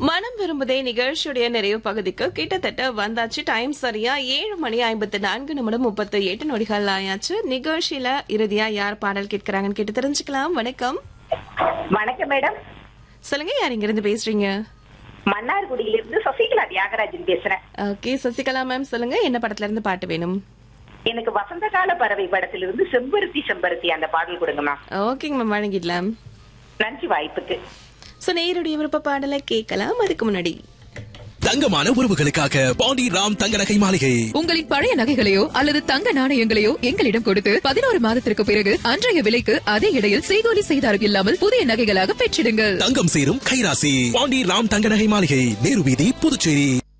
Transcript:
மனம் விரும்புதே நிகழ்ச்சியுடைய நிறைவு பகுதிக்கு கிட்டத்தட்ட வந்தாச்சு டைம் சரியா ஏழு மணி ஐம்பத்தி நான்கு நிமிடம் முப்பத்தி எட்டு நொடிகள் ஆயாச்சு நிகழ்ச்சியில இறுதியா யார் பாடல் கேட்கறாங்கன்னு கேட்டு தெரிஞ்சுக்கலாம் வணக்கம் வணக்கம் மேடம் சொல்லுங்க யார் இங்க இருந்து பேசுறீங்க மன்னார்குடியிலிருந்து சசிகலா தியாகராஜன் பேசுறேன் ஓகே சசிகலா மேம் சொல்லுங்க என்ன படத்துல இருந்து பாட்டு வேணும் எனக்கு வசந்த கால பறவை படத்திலிருந்து செம்பருத்தி செம்பருத்தி அந்த பாடல் கொடுங்கம்மா ஓகேங்க மேம் வழங்கிடலாம் நன்றி வாய்ப்புக்கு சோ நேருடைய விருப்ப பாடலை கேட்கலாம் அதுக்கு முன்னாடி தங்கமான உறவுகளுக்காக பாண்டி ராம் தங்க நகை மாளிகை உங்களின் பழைய நகைகளையோ அல்லது தங்க நாணயங்களையோ எங்களிடம் கொடுத்து பதினோரு மாதத்திற்கு பிறகு அன்றைய விலைக்கு அதே இடையில் செய்கூலி செய்தாரம் இல்லாமல் புதிய நகைகளாக பெற்றிடுங்கள் தங்கம் சேரும் கைராசி பாண்டி ராம் தங்க நகை மாளிகை நேரு வீதி புதுச்சேரி